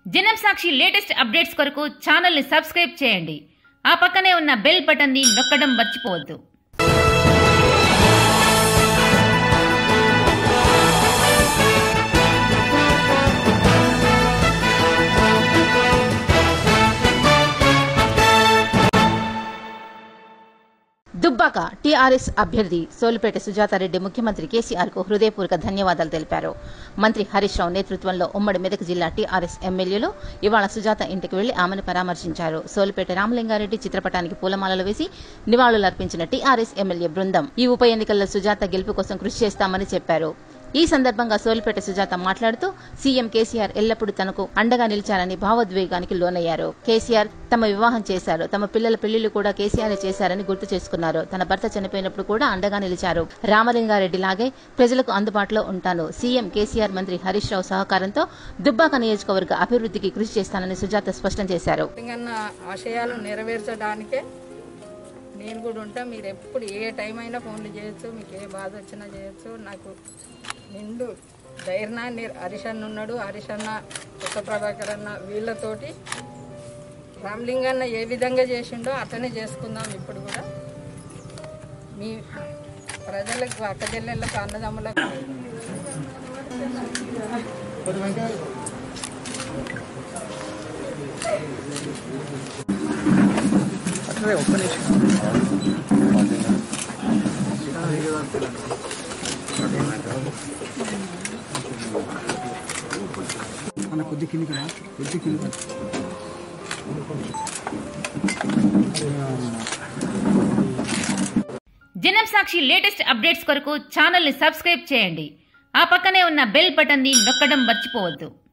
జనం సాక్షి latest updates కొరకు ఛానల్ని సబ్స్క్రైబ్ చేయండి ఆ పక్కనే ఉన్న బెల్ బటన్ని నొక్కడం మర్చిపోవద్దు దుబ్బాక టీఆర్ఎస్ అభ్యర్థి సోలిపేట సుజాతారెడ్డి ముఖ్యమంత్రి కేసీఆర్ కు హృదయపూర్వక ధన్యవాదాలు తెలిపారు మంత్రి హరీష్ రావు నేతృత్వంలో ఉమ్మడి మెదక్ జిల్లా టీఆర్ఎస్ ఎమ్మెల్యేలు ఇవాళ సుజాత ఇంటికి వెళ్లి ఆమెను పరామర్శించారు సోలిపేట రామలింగారెడ్డి చిత్రపటానికి పూలమాలలు వేసి నివాళులర్పించిన టీఆర్ఎస్ ఎమ్మెల్యే బృందం ఈ ఉప ఎన్నికల్లో సుజాత గెలుపు కోసం కృషి చేస్తామని చెప్పారు ఈ సందర్భంగా సోలిపేట సుజాత మాట్లాడుతూ సీఎం కేసీఆర్ ఎల్లప్పుడూ తనకు అండగా నిలిచారని భావోద్వేగానికి లోనయ్యారు కేసీఆర్ తమ వివాహం చేశారు తమ పిల్లల పెళ్లిళ్లు కూడా కేసీఆర్ చేశారని గుర్తు చేసుకున్నారు తన భర్త చనిపోయినప్పుడు కూడా అండగా నిలిచారు రామలింగారెడ్డి లాగే ప్రజలకు అందుబాటులో ఉంటాను సీఎం కేసీఆర్ మంత్రి హరీష్ రావు సహకారంతో దుబ్బాక నియోజకవర్గ అభివృద్ధికి కృషి చేస్తానని సుజాత స్పష్టం చేశారు తెలంగాణ ఆశయాలు నెరవేర్చడానికే నేను కూడా ఉంటా మీరు ఎప్పుడు ఏ టైం అయినా ఫోన్లు చేయొచ్చు మీకు ఏ బాధ వచ్చినా చేయొచ్చు నాకు నిండు ధైర్యాన్ని హరీష్ అన్న ఉన్నాడు హరీష్ అన్న కొత్త ప్రభాకర్ అన్న వీళ్ళతోటి రామలింగన్న ఏ విధంగా చేసిండో అట్లనే చేసుకుందాం ఇప్పుడు కూడా మీ ప్రజలకు అక్కజెల్లెళ్ళకు అన్నదమ్ములకు మన కొద్ది కిందికి రా కొద్ది కిందికి జనం సాక్షి లేటెస్ట్ అప్డేట్స్ కొరకు ఛానల్ని సబ్స్క్రైబ్ చేయండి ఆ పక్కనే ఉన్న బెల్ బటన్ని నొక్కడం మర్చిపోవద్దు